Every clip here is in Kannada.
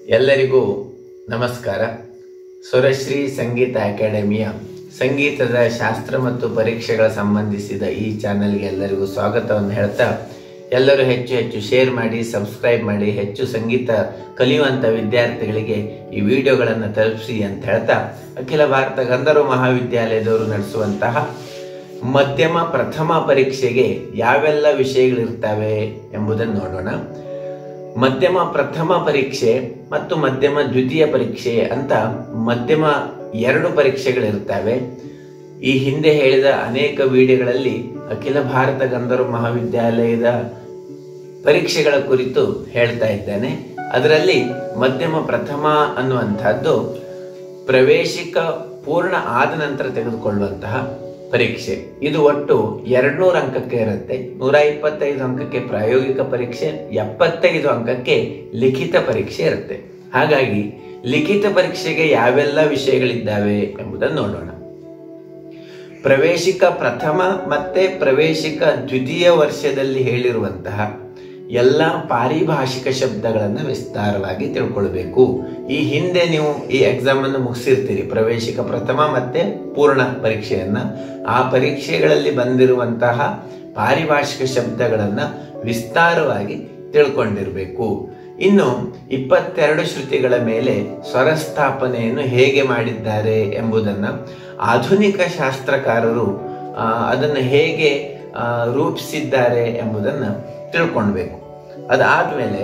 ಎಲ್ಲರಿಗೂ ನಮಸ್ಕಾರ ಸ್ವರಶ್ರೀ ಸಂಗೀತ ಅಕಾಡೆಮಿಯ ಸಂಗೀತದ ಶಾಸ್ತ್ರ ಮತ್ತು ಪರೀಕ್ಷೆಗಳ ಸಂಬಂಧಿಸಿದ ಈ ಚಾನೆಲ್ಗೆ ಎಲ್ಲರಿಗೂ ಸ್ವಾಗತವನ್ನು ಹೇಳ್ತಾ ಎಲ್ಲರೂ ಹೆಚ್ಚು ಹೆಚ್ಚು ಶೇರ್ ಮಾಡಿ ಸಬ್ಸ್ಕ್ರೈಬ್ ಮಾಡಿ ಹೆಚ್ಚು ಸಂಗೀತ ಕಲಿಯುವಂಥ ವಿದ್ಯಾರ್ಥಿಗಳಿಗೆ ಈ ವಿಡಿಯೋಗಳನ್ನು ತಲುಪಿಸಿ ಅಂತ ಹೇಳ್ತಾ ಅಖಿಲ ಭಾರತ ಗಂಧರ್ವ ಮಹಾವಿದ್ಯಾಲಯದವರು ನಡೆಸುವಂತಹ ಮಧ್ಯಮ ಪ್ರಥಮ ಪರೀಕ್ಷೆಗೆ ಯಾವೆಲ್ಲ ವಿಷಯಗಳಿರ್ತವೆ ಎಂಬುದನ್ನು ನೋಡೋಣ ಮಧ್ಯಮ ಪ್ರಥಮ ಪರೀಕ್ಷೆ ಮತ್ತು ಮಧ್ಯಮ ದ್ವಿತೀಯ ಪರೀಕ್ಷೆ ಅಂತ ಮಧ್ಯಮ ಎರಡು ಪರೀಕ್ಷೆಗಳಿರ್ತವೆ ಈ ಹಿಂದೆ ಹೇಳಿದ ಅನೇಕ ವಿಡಿಯೋಗಳಲ್ಲಿ ಅಖಿಲ ಭಾರತ ಗಂಧರ್ವ ಮಹಾವಿದ್ಯಾಲಯದ ಪರೀಕ್ಷೆಗಳ ಕುರಿತು ಹೇಳ್ತಾ ಇದ್ದೇನೆ ಅದರಲ್ಲಿ ಮಧ್ಯಮ ಪ್ರಥಮ ಅನ್ನುವಂಥದ್ದು ಪ್ರವೇಶಿಕ ಪೂರ್ಣ ಆದ ನಂತರ ತೆಗೆದುಕೊಳ್ಳುವಂತಹ ಪರೀಕ್ಷೆ ಇದು ಒಟ್ಟು ಎರಡ್ನೂರು ಅಂಕಕ್ಕೆ ಇರುತ್ತೆ ನೂರ ಇಪ್ಪತ್ತೈದು ಅಂಕಕ್ಕೆ ಪ್ರಾಯೋಗಿಕ ಪರೀಕ್ಷೆ ಎಪ್ಪತ್ತೈದು ಅಂಕಕ್ಕೆ ಲಿಖಿತ ಪರೀಕ್ಷೆ ಇರುತ್ತೆ ಹಾಗಾಗಿ ಲಿಖಿತ ಪರೀಕ್ಷೆಗೆ ಯಾವೆಲ್ಲ ವಿಷಯಗಳಿದ್ದಾವೆ ಎಂಬುದನ್ನು ನೋಡೋಣ ಪ್ರವೇಶಿಕ ಪ್ರಥಮ ಮತ್ತೆ ಪ್ರವೇಶಿಕ ದ್ವಿತೀಯ ವರ್ಷದಲ್ಲಿ ಹೇಳಿರುವಂತಹ ಎಲ್ಲ ಪಾರಿಭಾಷಿಕ ಶಬ್ದಗಳನ್ನು ವಿಸ್ತಾರವಾಗಿ ತಿಳ್ಕೊಳ್ಬೇಕು ಈ ಹಿಂದೆ ನೀವು ಈ ಎಕ್ಸಾಮ್ ಅನ್ನು ಮುಗಿಸಿರ್ತೀರಿ ಪ್ರವೇಶಿಕ ಪ್ರಥಮ ಮತ್ತೆ ಪೂರ್ಣ ಪರೀಕ್ಷೆಯನ್ನ ಆ ಪರೀಕ್ಷೆಗಳಲ್ಲಿ ಬಂದಿರುವಂತಹ ಪಾರಿಭಾಷಿಕ ಶಬ್ದಗಳನ್ನ ವಿಸ್ತಾರವಾಗಿ ತಿಳ್ಕೊಂಡಿರಬೇಕು ಇನ್ನು ಇಪ್ಪತ್ತೆರಡು ಶ್ರುತಿಗಳ ಮೇಲೆ ಸ್ವರಸ್ಥಾಪನೆಯನ್ನು ಹೇಗೆ ಮಾಡಿದ್ದಾರೆ ಎಂಬುದನ್ನ ಆಧುನಿಕ ಶಾಸ್ತ್ರಕಾರರು ಆ, ಅದನ್ನು ಹೇಗೆ ಆ, ರೂಪಿಸಿದ್ದಾರೆ ಎಂಬುದನ್ನ ತಿಳ್ಕೊಳ್ಬೇಕು ಅದಾದ್ಮೇಲೆ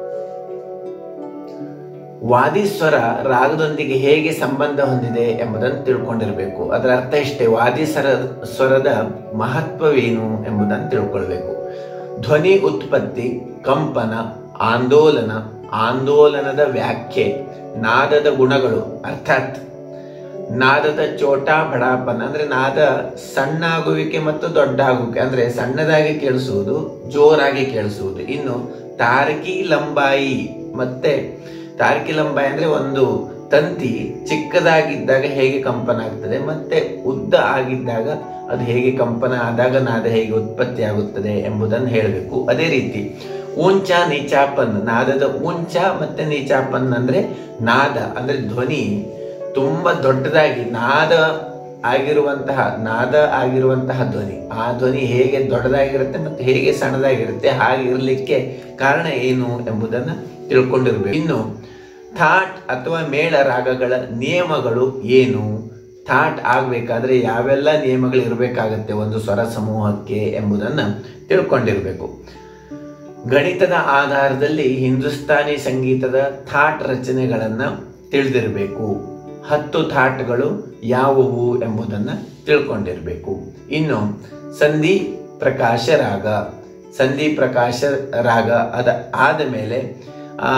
ವಾದಿಸ್ವರ ರಾಗದೊಂದಿಗೆ ಹೇಗೆ ಸಂಬಂಧ ಹೊಂದಿದೆ ಎಂಬುದನ್ನು ತಿಳ್ಕೊಂಡಿರಬೇಕು ಅದರ ಅರ್ಥ ಇಷ್ಟೇ ವಾದಿಸ್ವರ ಸ್ವರದ ಮಹತ್ವವೇನು ಎಂಬುದನ್ನು ತಿಳ್ಕೊಳ್ಬೇಕು ಧ್ವನಿ ಉತ್ಪತ್ತಿ ಕಂಪನ ಆಂದೋಲನ ಆಂದೋಲನದ ವ್ಯಾಖ್ಯೆ ನಾದದ ಗುಣಗಳು ಅರ್ಥಾತ್ ನಾದದ ಚೋಟಾ ಬಡಾಪನ ಅಂದ್ರೆ ನಾದ ಸಣ್ಣಾಗುವಿಕೆ ಮತ್ತು ದೊಡ್ಡಾಗುವಿಕೆ ಅಂದ್ರೆ ಸಣ್ಣದಾಗಿ ಕೇಳಿಸುವುದು ಜೋರಾಗಿ ಕೇಳಿಸುವುದು ಇನ್ನು ತಾರಕಿ ಲಂಬಾಯಿ ಮತ್ತೆ ತಾರಕಿ ಲಂಬಾಯಿ ಅಂದ್ರೆ ಒಂದು ತಂತಿ ಚಿಕ್ಕದಾಗಿದ್ದಾಗ ಹೇಗೆ ಕಂಪನ ಆಗ್ತದೆ ಮತ್ತೆ ಉದ್ದ ಆಗಿದ್ದಾಗ ಅದು ಹೇಗೆ ಕಂಪನ ಆದಾಗ ನಾದ ಹೇಗೆ ಉತ್ಪತ್ತಿ ಆಗುತ್ತದೆ ಎಂಬುದನ್ನು ಹೇಳಬೇಕು ಅದೇ ರೀತಿ ಊಂಚ ನೀಚಾಪನ್ ನಾದದ ಊಂಚ ಮತ್ತೆ ನೀಚಾಪನ್ ಅಂದ್ರೆ ನಾದ ಅಂದ್ರೆ ಧ್ವನಿ ತುಂಬಾ ದೊಡ್ಡದಾಗಿ ನಾದ ಆಗಿರುವಂತಹ ನಾದ ಆಗಿರುವಂತಹ ಧ್ವನಿ ಆ ಧ್ವನಿ ಹೇಗೆ ದೊಡ್ಡದಾಗಿರುತ್ತೆ ಮತ್ತೆ ಹೇಗೆ ಸಣ್ಣದಾಗಿರುತ್ತೆ ಹಾಗೆ ಇರಲಿಕ್ಕೆ ಕಾರಣ ಏನು ಎಂಬುದನ್ನು ತಿಳ್ಕೊಂಡಿರ್ಬೇಕು ಇನ್ನು ಥಾಟ್ ಅಥವಾ ಮೇಳ ರಾಗಗಳ ನಿಯಮಗಳು ಏನು ಥಾಟ್ ಆಗಬೇಕಾದ್ರೆ ಯಾವೆಲ್ಲ ನಿಯಮಗಳು ಇರಬೇಕಾಗತ್ತೆ ಒಂದು ಸ್ವರ ಸಮೂಹಕ್ಕೆ ಎಂಬುದನ್ನು ತಿಳ್ಕೊಂಡಿರ್ಬೇಕು ಗಣಿತದ ಆಧಾರದಲ್ಲಿ ಹಿಂದೂಸ್ತಾನಿ ಸಂಗೀತದ ಥಾಟ್ ರಚನೆಗಳನ್ನು ತಿಳಿದಿರಬೇಕು ಹತ್ತು ಥಾಟ್ಗಳು ಯಾವುವು ಎಂಬುದನ್ನು ತಿಳ್ಕೊಂಡಿರಬೇಕು ಇನ್ನು ಸಂಧಿ ಪ್ರಕಾಶ ರಾಗ ಸಂಧಿ ಪ್ರಕಾಶ ರಾಗ ಅದ ಆದ ಮೇಲೆ ಆ,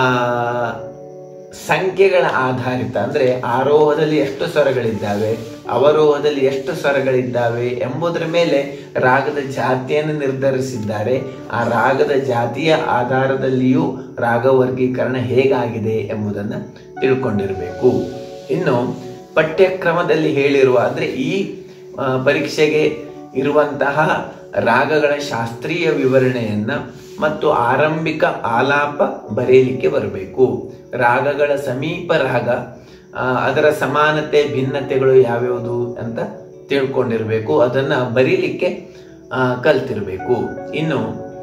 ಸಂಖ್ಯೆಗಳ ಆಧಾರಿತ ಅಂದರೆ ಆರೋಹದಲ್ಲಿ ಎಷ್ಟು ಸ್ವರಗಳಿದ್ದಾವೆ ಅವರೋಹದಲ್ಲಿ ಎಷ್ಟು ಸ್ವರಗಳಿದ್ದಾವೆ ಎಂಬುದರ ಮೇಲೆ ರಾಗದ ಜಾತಿಯನ್ನು ನಿರ್ಧರಿಸಿದ್ದಾರೆ ಆ ರಾಗದ ಜಾತಿಯ ಆಧಾರದಲ್ಲಿಯೂ ರಾಗ ವರ್ಗೀಕರಣ ಹೇಗಾಗಿದೆ ಎಂಬುದನ್ನು ತಿಳ್ಕೊಂಡಿರಬೇಕು ಇನ್ನು ಪಠ್ಯಕ್ರಮದಲ್ಲಿ ಹೇಳಿರುವ ಅಂದರೆ ಈ ಆ, ಪರೀಕ್ಷೆಗೆ ಇರುವಂತಹ ರಾಗಗಳ ಶಾಸ್ತ್ರೀಯ ವಿವರಣೆಯನ್ನ ಮತ್ತು ಆರಂಭಿಕ ಆಲಾಪ ಬರೆಯಲಿಕ್ಕೆ ಬರಬೇಕು ರಾಗಗಳ ಸಮೀಪ ರಾಗ ಆ, ಅದರ ಸಮಾನತೆ ಭಿನ್ನತೆಗಳು ಯಾವ್ಯಾವುದು ಅಂತ ತಿಳ್ಕೊಂಡಿರ್ಬೇಕು ಅದನ್ನ ಬರೀಲಿಕ್ಕೆ ಆ, ಕಲ್ತಿರ್ಬೇಕು ಇನ್ನು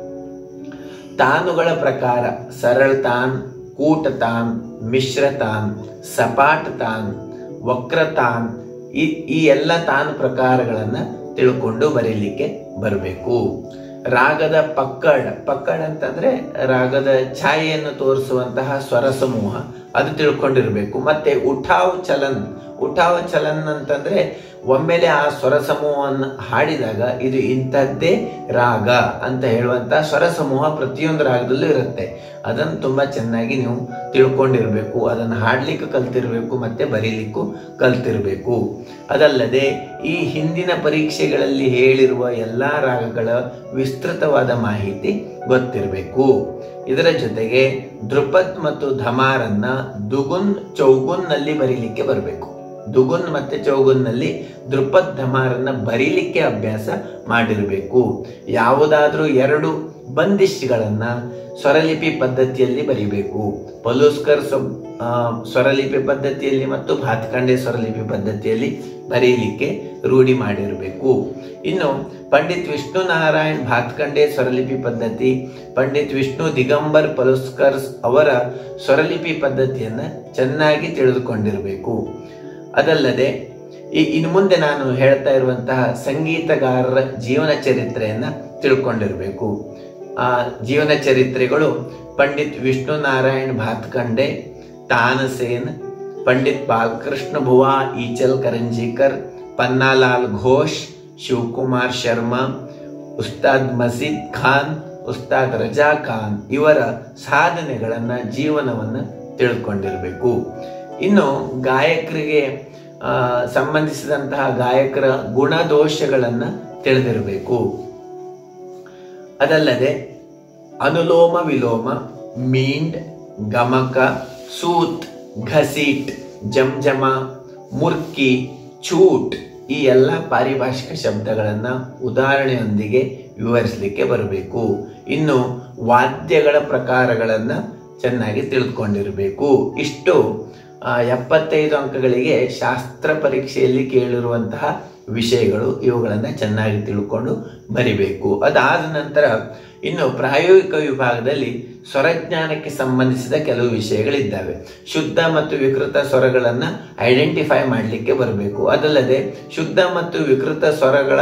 ತಾನುಗಳ ಪ್ರಕಾರ ಸರಳ ತಾನ್ ಕೂಟ ತಾನ್ ಮಿಶ್ರ ತಾನ್ ಸಪಾಟ್ ತಾನ್ ವಕ್ರ ತಾನ್ ಈ ಈ ಎಲ್ಲ ತಾನ್ ಪ್ರಕಾರಗಳನ್ನ ತಿಳ್ಕೊಂಡು ಬರೀಲಿಕ್ಕೆ ಬರಬೇಕು ರಾಗದ ಪಕ್ಕಡ್ ಪಕ್ಕಡ್ ಅಂತಂದ್ರೆ ರಾಗದ ಛಾಯೆಯನ್ನು ತೋರಿಸುವಂತಹ ಸ್ವರ ಸಮೂಹ ಅದು ತಿಳ್ಕೊಂಡಿರ್ಬೇಕು ಮತ್ತೆ ಉಠಾವ್ ಚಲನ್ ಉಠಾವ್ ಚಲನ್ ಅಂತಂದ್ರೆ ಒಮ್ಮೆಲೆ ಆ ಸ್ವರ ಸಮೂಹವನ್ನು ಹಾಡಿದಾಗ ಇದು ಇಂಥದ್ದೇ ರಾಗ ಅಂತ ಹೇಳುವಂತಹ ಸ್ವರ ಸಮೂಹ ಪ್ರತಿಯೊಂದು ರಾಗದಲ್ಲೂ ಇರುತ್ತೆ ಅದನ್ನು ತುಂಬಾ ಚೆನ್ನಾಗಿ ನೀವು ತಿಳ್ಕೊಂಡಿರ್ಬೇಕು ಅದನ್ನು ಹಾಡ್ಲಿಕ್ಕೂ ಕಲ್ತಿರ್ಬೇಕು ಮತ್ತೆ ಬರೀಲಿಕ್ಕೂ ಕಲ್ತಿರ್ಬೇಕು ಅದಲ್ಲದೆ ಈ ಹಿಂದಿನ ಪರೀಕ್ಷೆಗಳಲ್ಲಿ ಹೇಳಿರುವ ಎಲ್ಲಾ ರಾಗಗಳ ವಿಸ್ತೃತವಾದ ಮಾಹಿತಿ ಗೊತ್ತಿರಬೇಕು ಇದರ ಜೊತೆಗೆ ಧ್ರುಪದ್ ಮತ್ತು ಧಮಾರನ್ನ ದುಗುನ್ ಚೌಗುನ್ನಲ್ಲಿ ಬರೀಲಿಕ್ಕೆ ಬರಬೇಕು ದುಗುನ್ ಮತ್ತೆ ಚೌಗುನ್ನಲ್ಲಿ ಧ್ರುಪದ್ ಧಮಾರನ್ನ ಬರೀಲಿಕ್ಕೆ ಅಭ್ಯಾಸ ಮಾಡಿರಬೇಕು ಯಾವುದಾದ್ರೂ ಎರಡು ಬಂದಿಷ್ಗಳನ್ನ ಸ್ವರಲಿಪಿ ಪದ್ಧತಿಯಲ್ಲಿ ಬರಿಬೇಕು ಪಲುಸ್ಕರ್ ಸೊಬ್ ಆ, ಸ್ವರಲಿಪಿ ಪದ್ಧತಿಯಲ್ಲಿ ಮತ್ತು ಭಾತ್ಕಂಡೆ ಸ್ವರಲಿಪಿ ಪದ್ಧತಿಯಲ್ಲಿ ಬರೆಯಲಿಕ್ಕೆ ರೂಢಿ ಮಾಡಿರಬೇಕು ಇನ್ನು ಪಂಡಿತ್ ವಿಷ್ಣು ನಾರಾಯಣ್ ಭಾತ್ಕಂಡೆ ಸ್ವರಲಿಪಿ ಪದ್ಧತಿ ಪಂಡಿತ್ ವಿಷ್ಣು ದಿಗಂಬರ್ ಪಲುಸ್ಕರ್ ಅವರ ಸ್ವರಲಿಪಿ ಪದ್ಧತಿಯನ್ನು ಚೆನ್ನಾಗಿ ತಿಳಿದುಕೊಂಡಿರಬೇಕು ಅದಲ್ಲದೆ ಈ ಇನ್ನು ಮುಂದೆ ನಾನು ಹೇಳ್ತಾ ಇರುವಂತಹ ಸಂಗೀತಗಾರರ ಜೀವನ ಚರಿತ್ರೆಯನ್ನ ತಿಳ್ಕೊಂಡಿರಬೇಕು ಆ ಜೀವನ ಚರಿತ್ರೆಗಳು ಪಂಡಿತ್ ವಿಷ್ಣು ನಾರಾಯಣ್ ಭಾತ್ಕಂಡೆ ತಾನಸೇನ್ ಪಂಡಿತ್ ಬಾಲಕೃಷ್ಣ ಭುವಾ ಈಚಲ್ ಕರಂಜೀಕರ್ ಪನ್ನಾಲಾಲ್ ಘೋಷ್ ಶಿವಕುಮಾರ್ ಶರ್ಮಾ ಉಸ್ತಾದ್ ಮಸೀದ್ ಖಾನ್ ಉಸ್ತಾದ್ ರಜಾ ಖಾನ್ ಇವರ ಸಾಧನೆಗಳನ್ನ ಜೀವನವನ್ನ ತಿಳ್ಕೊಂಡಿರಬೇಕು ಇನ್ನು ಗಾಯಕರಿಗೆ ಆ, ಸಂಬಂಧಿಸಿದಂತಹ ಗಾಯಕರ ಗುಣದೋಷಗಳನ್ನ ತಿಳಿದಿರಬೇಕು ಅದಲ್ಲದೆ ಅನುಲೋಮ ವಿಲೋಮ ಮೀಂಡ್ ಗಮಕ ಸೂತ್ ಘಸೀಟ್ ಜಂಜಮ ಮುರ್ಕಿ ಚೂಟ್ ಈ ಎಲ್ಲ ಪಾರಿಭಾಷಿಕ ಶಬ್ದಗಳನ್ನ ಉದಾಹರಣೆಯೊಂದಿಗೆ ವಿವರಿಸಲಿಕ್ಕೆ ಬರಬೇಕು ಇನ್ನು ವಾದ್ಯಗಳ ಪ್ರಕಾರಗಳನ್ನ ಚೆನ್ನಾಗಿ ತಿಳಿದುಕೊಂಡಿರಬೇಕು ಇಷ್ಟು ಆ, ಎಪ್ಪತ್ತೈದು ಅಂಕಗಳಿಗೆ ಶಾಸ್ತ್ರ ಪರೀಕ್ಷೆಯಲ್ಲಿ ಕೇಳಿರುವಂತಹ ವಿಷಯಗಳು ಇವುಗಳನ್ನು ಚೆನ್ನಾಗಿ ತಿಳ್ಕೊಂಡು ಬರಿಬೇಕು ಅದಾದ ನಂತರ ಇನ್ನು ಪ್ರಾಯೋಗಿಕ ವಿಭಾಗದಲ್ಲಿ ಸ್ವರಜ್ಞಾನಕ್ಕೆ ಸಂಬಂಧಿಸಿದ ಕೆಲವು ವಿಷಯಗಳಿದ್ದಾವೆ ಶುದ್ಧ ಮತ್ತು ವಿಕೃತ ಸ್ವರಗಳನ್ನು ಐಡೆಂಟಿಫೈ ಮಾಡಲಿಕ್ಕೆ ಬರಬೇಕು ಅದಲ್ಲದೆ ಶುದ್ಧ ಮತ್ತು ವಿಕೃತ ಸ್ವರಗಳ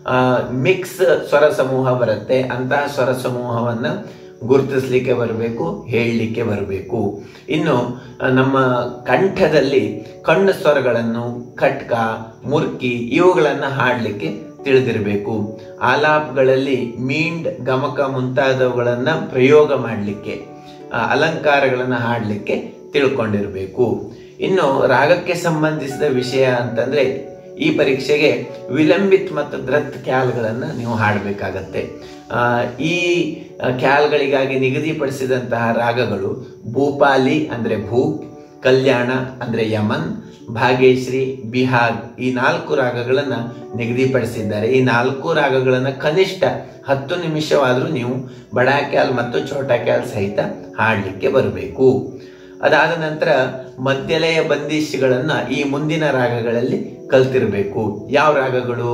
ಮಿಕ್ಸ್ ಸ್ವರ ಸಮೂಹ ಬರುತ್ತೆ ಅಂತಹ ಸ್ವರ ಸಮೂಹವನ್ನು ಗುರುತಿಸ್ಲಿಕ್ಕೆ ಬರಬೇಕು ಹೇಳಲಿಕ್ಕೆ ಬರಬೇಕು ಇನ್ನು ಆ, ನಮ್ಮ ಕಂಠದಲ್ಲಿ ಕಣ್ಣು ಸ್ವರಗಳನ್ನು ಖಟ್ಕ ಮುರ್ಕಿ ಇವುಗಳನ್ನು ಹಾಡಲಿಕ್ಕೆ ತಿಳಿದಿರಬೇಕು ಆಲಾಪ್ಗಳಲ್ಲಿ ಮೀಂಡ್ ಗಮಕ ಮುಂತಾದವುಗಳನ್ನು ಪ್ರಯೋಗ ಮಾಡಲಿಕ್ಕೆ ಅಲಂಕಾರಗಳನ್ನು ಹಾಡಲಿಕ್ಕೆ ತಿಳ್ಕೊಂಡಿರಬೇಕು ಇನ್ನು ರಾಗಕ್ಕೆ ಸಂಬಂಧಿಸಿದ ವಿಷಯ ಅಂತಂದ್ರೆ ಈ ಪರೀಕ್ಷೆಗೆ ವಿಲಂಬಿತ್ ಮತ್ತು ಧೃತ್ ಕ್ಯಾಲ್ಗಳನ್ನು ನೀವು ಹಾಡಬೇಕಾಗತ್ತೆ ಆ, ಈ ಆ, ಕ್ಯಾಲ್ಗಳಿಗಾಗಿ ನಿಗದಿಪಡಿಸಿದಂತಹ ರಾಗಗಳು ಭೂಪಾಲಿ ಅಂದ್ರೆ ಭೂ ಕಲ್ಯಾಣ ಅಂದ್ರೆ ಯಮನ್ ಭಾಗ್ಯಶ್ರೀ ಬಿಹಾಗ್ ಈ ನಾಲ್ಕು ರಾಗಗಳನ್ನು ನಿಗದಿಪಡಿಸಿದ್ದಾರೆ ಈ ನಾಲ್ಕು ರಾಗಗಳನ್ನು ಕನಿಷ್ಠ ಹತ್ತು ನಿಮಿಷವಾದರೂ ನೀವು ಬಡಾ ಕ್ಯಾಲ್ ಮತ್ತು ಛೋಟಾ ಕ್ಯಾಲ್ ಸಹಿತ ಹಾಡಲಿಕ್ಕೆ ಬರಬೇಕು ಅದಾದ ನಂತರ ಮಧ್ಯಲಯ ಬಂದಿಶಿಗಳನ್ನ ಈ ಮುಂದಿನ ರಾಗಗಳಲ್ಲಿ ಕಲ್ತಿರಬೇಕು ಯಾವ ರಾಗಗಳು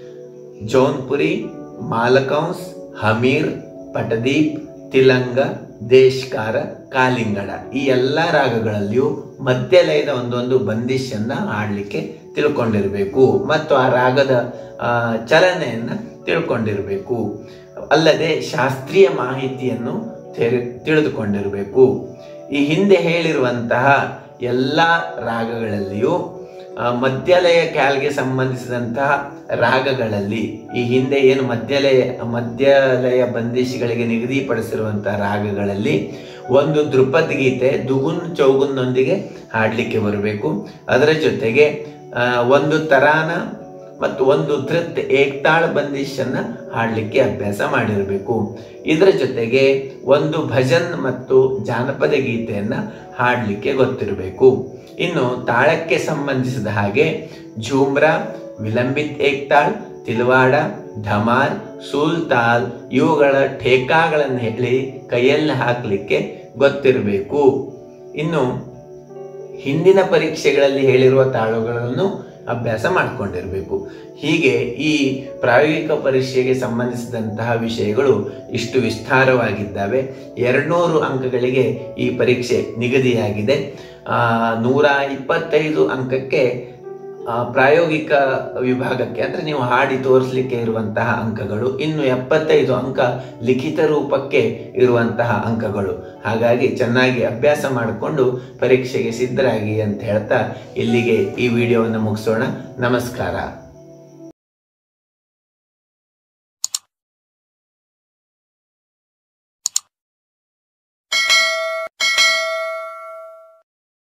ಜೌನ್ಪುರಿ ಮಾಲಕಂಸ್ ಹಮೀರ್ ಪಟದೀಪ್ ತಿಲಂಗ ದೇಶ್ಕಾರ ಕಾಲಿಂಗಡ ಈ ಎಲ್ಲ ರಾಗಗಳಲ್ಲಿಯೂ ಮಧ್ಯಲಯದ ಒಂದೊಂದು ಬಂದಿಶನ್ನ ಹಾಡಲಿಕ್ಕೆ ತಿಳ್ಕೊಂಡಿರಬೇಕು ಮತ್ತು ಆ ರಾಗದ ಆ, ಚಲನೆಯನ್ನ ತಿಳ್ಕೊಂಡಿರಬೇಕು ಅಲ್ಲದೆ ಶಾಸ್ತ್ರೀಯ ಮಾಹಿತಿಯನ್ನು ತೆರೆ- ತಿಳಿದುಕೊಂಡಿರಬೇಕು ಈ ಹಿಂದೆ ಹೇಳಿರುವಂತಹ ಎಲ್ಲ ರಾಗಗಳಲ್ಲಿಯೂ ಆ, ಮಧ್ಯಲಯ ಕ್ಯಾಲ್ಗೆ ಸಂಬಂಧಿಸಿದಂತಹ ರಾಗಗಳಲ್ಲಿ ಈ ಹಿಂದೆ ಏನು ಮಧ್ಯಲಯ ಮಧ್ಯಲಯ ಬಂದಿಶಿಗಳಿಗೆ ನಿಗದಿಪಡಿಸಿರುವಂತಹ ರಾಗಗಳಲ್ಲಿ ಒಂದು ಧ್ರುಪದ್ ಗೀತೆ ದುಗುನ್ ಚೌಗುನ್ನೊಂದಿಗೆ ಹಾಡಲಿಕ್ಕೆ ಬರಬೇಕು ಅದರ ಜೊತೆಗೆ ಆ, ಒಂದು ತರಾನ ಮತ್ತು ಒಂದು ಧೃತ್ ಏಕ್ತಾಳ್ ಬಂದಿಶನ್ನ ಹಾಡಲಿಕ್ಕೆ ಅಭ್ಯಾಸ ಮಾಡಿರಬೇಕು ಇದರ ಜೊತೆಗೆ ಒಂದು ಭಜನ್ ಮತ್ತು ಜಾನಪದ ಗೀತೆಯನ್ನ ಹಾಡಲಿಕ್ಕೆ ಗೊತ್ತಿರಬೇಕು ಇನ್ನು ತಾಳಕ್ಕೆ ಸಂಬಂಧಿಸಿದ ಹಾಗೆ ಝೂಮ್ರಾ ವಿಲಂಬಿತ್ ಏಕ್ತಾಳ್ ತಿಲ್ವಾಡ ಧಮಾರ್ ಸೂಲ್ತಾಲ್ ಇವುಗಳ ಠೇಕಾಗಳನ್ನು ಹೇಳಿ ಕೈಯಲ್ಲಿ ಹಾಕಲಿಕ್ಕೆ ಗೊತ್ತಿರಬೇಕು ಇನ್ನು ಹಿಂದಿನ ಪರೀಕ್ಷೆಗಳಲ್ಲಿ ಹೇಳಿರುವ ತಾಳುಗಳನ್ನು ಅಭ್ಯಾಸ ಮಾಡಿಕೊಂಡಿರಬೇಕು ಹೀಗೆ ಈ ಪ್ರಾಯೋಗಿಕ ಪರೀಕ್ಷೆಗೆ ಸಂಬಂಧಿಸಿದಂತಹ ವಿಷಯಗಳು ಇಷ್ಟು ವಿಸ್ತಾರವಾಗಿದ್ದಾವೆ ಎರಡ್ನೂರು ಅಂಕಗಳಿಗೆ ಈ ಪರೀಕ್ಷೆ ನಿಗದಿಯಾಗಿದೆ ಆ, ನೂರ ಇಪ್ಪತ್ತೈದು ಅಂಕಕ್ಕೆ ಆ, ಪ್ರಾಯೋಗಿಕ ವಿಭಾಗಕ್ಕೆ ಅಂದ್ರೆ ನೀವು ಹಾಡಿ ತೋರಿಸಲಿಕ್ಕೆ ಇರುವಂತಹ ಅಂಕಗಳು ಇನ್ನು ಎಪ್ಪತ್ತೈದು ಅಂಕ ಲಿಖಿತ ರೂಪಕ್ಕೆ ಇರುವಂತಹ ಅಂಕಗಳು ಹಾಗಾಗಿ ಚೆನ್ನಾಗಿ ಅಭ್ಯಾಸ ಮಾಡಿಕೊಂಡು ಪರೀಕ್ಷೆಗೆ ಸಿದ್ಧರಾಗಿ ಅಂತ ಹೇಳ್ತಾ ಇಲ್ಲಿಗೆ ಈ ವಿಡಿಯೋವನ್ನು ಮುಗಿಸೋಣ ನಮಸ್ಕಾರ